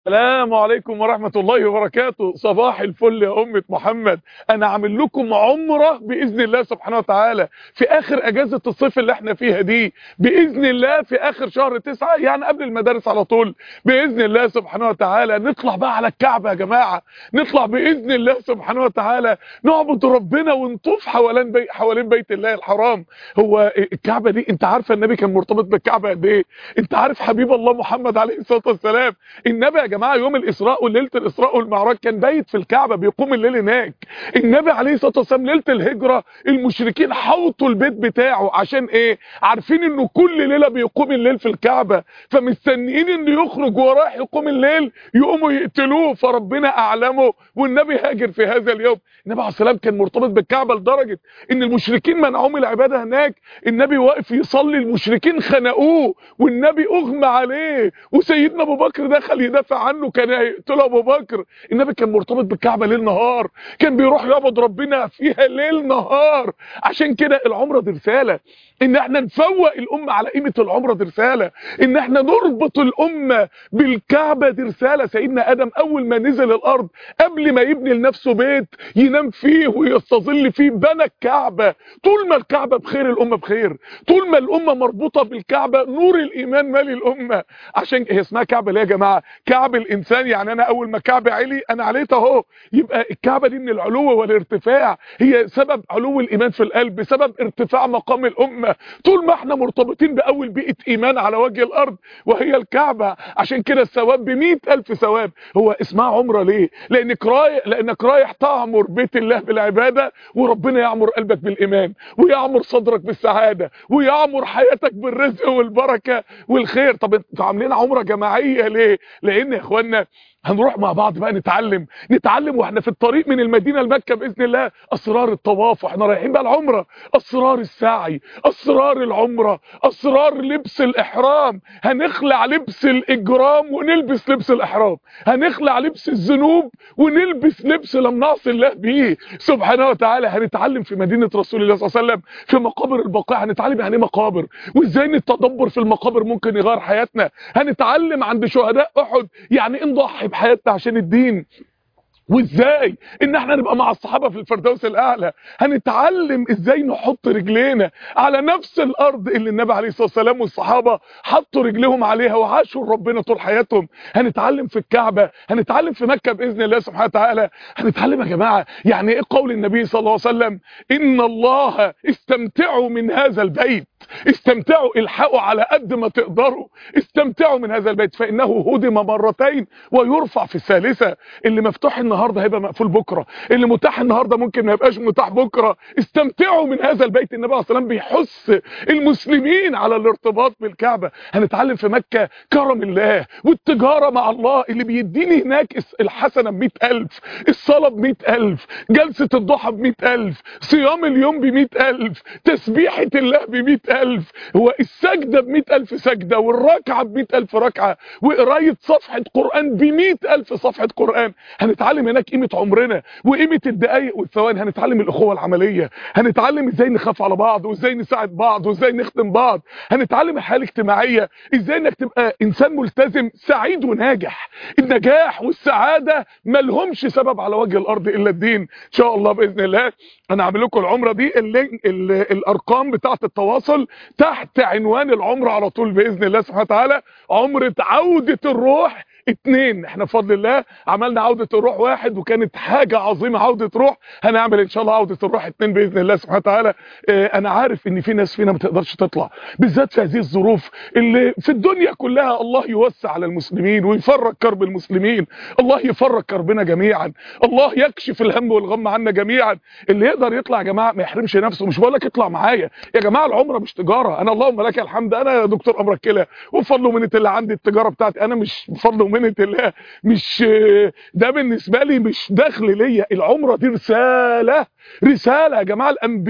السلام عليكم ورحمة الله وبركاته صباح الفل يا أمة محمد أنا عامل لكم عمرة بإذن الله سبحانه وتعالى في آخر أجازة الصيف اللي احنا فيها دي بإذن الله في آخر شهر تسعة يعني قبل المدارس على طول بإذن الله سبحانه وتعالى نطلع بقى على الكعبة يا جماعة نطلع بإذن الله سبحانه وتعالى نعبد ربنا ونطوف حوالين بي حوالين بيت الله الحرام هو الكعبة دي انت عارفة النبي كان مرتبط بالكعبة قد ايه انت عارف حبيب الله محمد عليه الصلاة والسلام النبي يا جماعه يوم الاسراء وليله الاسراء والمعراج كان بايت في الكعبه بيقوم الليل هناك النبي عليه الصلاه والسلام ليله الهجره المشركين حوطوا البيت بتاعه عشان ايه عارفين انه كل ليله بيقوم الليل في الكعبه فمستنيين انه يخرج وراح يقوم الليل يقوموا يقتلوه فربنا اعلمه والنبي هاجر في هذا اليوم النبي عليه السلام كان مرتبط بالكعبه لدرجه ان المشركين منعوه من العباده هناك النبي واقف يصلي المشركين خنقوه والنبي اغمى عليه وسيدنا ابو بكر دخل يدافع عنه كان هيقتله ابو بكر النبي كان مرتبط بالكعبه ليل نهار كان بيروح يعبد ربنا فيها ليل نهار عشان كده العمره دي رساله ان احنا نفوق الامه على قيمه العمره دي رساله ان احنا نربط الامه بالكعبه دي رساله سيدنا ادم اول ما نزل الارض قبل ما يبني لنفسه بيت ينام فيه ويستظل فيه بنى الكعبه طول ما الكعبه بخير الامه بخير طول ما الامه مربوطه بالكعبه نور الايمان مالي الامه عشان هي اسمها كعبه ليه يا جماعه كعب الانسان يعني انا اول ما كعب علي انا عليت اهو يبقى الكعبه دي من العلو والارتفاع هي سبب علو الايمان في القلب سبب ارتفاع مقام الامه طول ما احنا مرتبطين باول بيئه ايمان على وجه الارض وهي الكعبه عشان كده الثواب ب ألف ثواب هو اسمها عمره ليه لانك رايح لانك رايح تعمر بيت الله بالعباده وربنا يعمر قلبك بالايمان ويعمر صدرك بالسعاده ويعمر حياتك بالرزق والبركه والخير طب انتوا عاملين عمره جماعيه ليه لان يا اخوانا هنروح مع بعض بقى نتعلم نتعلم واحنا في الطريق من المدينة لمكة بإذن الله أسرار الطواف واحنا رايحين بقى العمرة أسرار السعي أسرار العمرة أسرار لبس الإحرام هنخلع لبس الإجرام ونلبس لبس الإحرام هنخلع لبس الذنوب ونلبس لبس لم نعصي الله به سبحانه وتعالى هنتعلم في مدينة رسول الله صلى الله عليه وسلم في مقابر البقاع هنتعلم يعني مقابر وازاي التدبر في المقابر ممكن يغير حياتنا هنتعلم عند شهداء أحد يعني نضحي بحياتنا عشان الدين وازاي ان احنا نبقى مع الصحابه في الفردوس الاعلى هنتعلم ازاي نحط رجلينا على نفس الارض اللي النبي عليه الصلاه والسلام والصحابه حطوا رجليهم عليها وعاشوا ربنا طول حياتهم هنتعلم في الكعبه هنتعلم في مكه باذن الله سبحانه وتعالى هنتعلم يا جماعه يعني ايه قول النبي صلى الله عليه وسلم ان الله استمتعوا من هذا البيت استمتعوا الحقوا على قد ما تقدروا استمتعوا من هذا البيت فانه هدم مرتين ويرفع في الثالثه اللي مفتوح النهارده هيبقى مقفول بكره اللي متاح النهارده ممكن ما يبقاش متاح بكره استمتعوا من هذا البيت النبي عليه الصلاه والسلام بيحث المسلمين على الارتباط بالكعبه هنتعلم في مكه كرم الله والتجاره مع الله اللي بيديني هناك الحسنه ب 100000 الصلاه ب 100000 جلسه الضحى ب 100000 صيام اليوم ب 100000 تسبيحه الله ب 100000 هو السجده ب 100000 سجده والركعه ب 100000 ركعه وقرايه صفحه قران ب 100000 صفحه قران هنتعلم هناك قيمه عمرنا وقيمه الدقائق والثواني هنتعلم الاخوه العمليه هنتعلم ازاي نخاف على بعض وازاي نساعد بعض وازاي نخدم بعض هنتعلم الحياه الاجتماعيه ازاي انك تبقى انسان ملتزم سعيد وناجح النجاح والسعاده مالهمش سبب على وجه الارض الا الدين ان شاء الله باذن الله انا هعمل لكم العمره دي اللي اللي الارقام بتاعه التواصل تحت عنوان العمره على طول باذن الله سبحانه وتعالى عمره عوده الروح اتنين احنا بفضل الله عملنا عودة الروح واحد وكانت حاجة عظيمة عودة روح هنعمل ان شاء الله عودة الروح اتنين بإذن الله سبحانه وتعالى اه انا عارف ان في ناس فينا ما تقدرش تطلع بالذات في هذه الظروف اللي في الدنيا كلها الله يوسع على المسلمين ويفرج كرب المسلمين الله يفرج كربنا جميعا الله يكشف الهم والغم عنا جميعا اللي يقدر يطلع يا جماعة ما يحرمش نفسه مش بقول لك اطلع معايا يا جماعة العمرة مش تجارة انا اللهم لك الحمد انا دكتور امرك كلى وبفضل ومنة اللي عندي التجارة بتاعتي انا مش بفضل ومنة الله مش ده بالنسبة لي مش دخل ليا العمرة دي رسالة رسالة يا جماعة الانبياء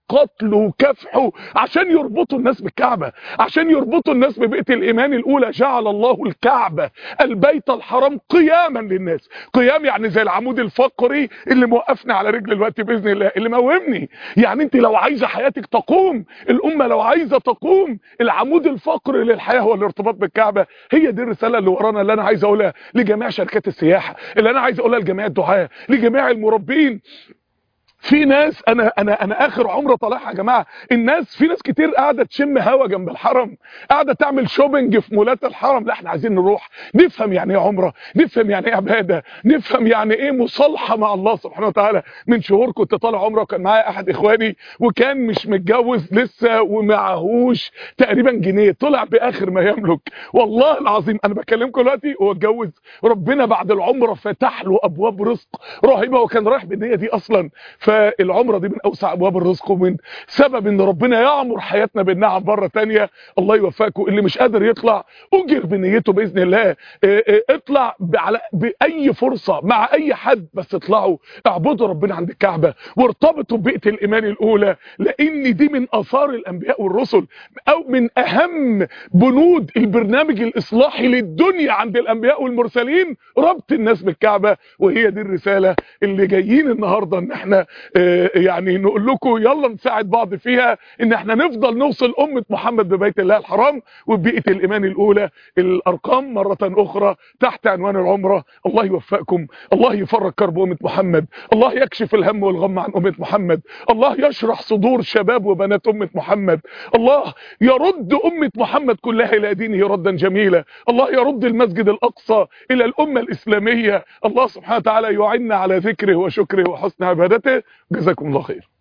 وقتل وكفح عشان يربطوا الناس بالكعبة عشان يربطوا الناس ببيئة الإيمان الأولى جعل الله الكعبة البيت الحرام قياما للناس قيام يعني زي العمود الفقري اللي موقفني على رجل الوقت بإذن الله اللي موهمني يعني انت لو عايزة حياتك تقوم الأمة لو عايزة تقوم العمود الفقري للحياة هو الارتباط بالكعبة هي دي الرسالة اللي ورانا اللي أنا عايز أقولها لجميع شركات السياحة اللي أنا عايز أقولها لجميع الدعاة لجميع المربين في ناس انا انا انا اخر عمره طالعها يا جماعه الناس في ناس كتير قاعده تشم هوا جنب الحرم قاعده تعمل شوبينج في مولات الحرم لا احنا عايزين نروح نفهم يعني ايه عمره نفهم يعني ايه عباده نفهم يعني ايه مصالحه مع الله سبحانه وتعالى من شهور كنت طالع عمره وكان معايا احد اخواني وكان مش متجوز لسه ومعهوش تقريبا جنيه طلع باخر ما يملك والله العظيم انا بكلمكم دلوقتي هو اتجوز ربنا بعد العمره فتح له ابواب رزق رهيبه وكان رايح بالنيه دي اصلا فالعمره دي من اوسع ابواب الرزق ومن سبب ان ربنا يعمر حياتنا بالنعم مره تانية الله يوفقكم اللي مش قادر يطلع اجر بنيته باذن الله اه اه اطلع على باي فرصه مع اي حد بس اطلعوا اعبدوا ربنا عند الكعبه وارتبطوا ببيئه الايمان الاولى لان دي من اثار الانبياء والرسل او من اهم بنود البرنامج الاصلاحي للدنيا عند الانبياء والمرسلين ربط الناس بالكعبه وهي دي الرساله اللي جايين النهارده ان احنا يعني نقول لكم يلا نساعد بعض فيها ان احنا نفضل نوصل امه محمد ببيت الله الحرام وببيئه الايمان الاولى الارقام مره اخرى تحت عنوان العمره الله يوفقكم الله يفرج كرب امه محمد الله يكشف الهم والغم عن امه محمد الله يشرح صدور شباب وبنات امه محمد الله يرد امه محمد كلها الى دينه ردا جميلا الله يرد المسجد الاقصى الى الامه الاسلاميه الله سبحانه وتعالى يعنا على ذكره وشكره وحسن عبادته جزاكم الله خير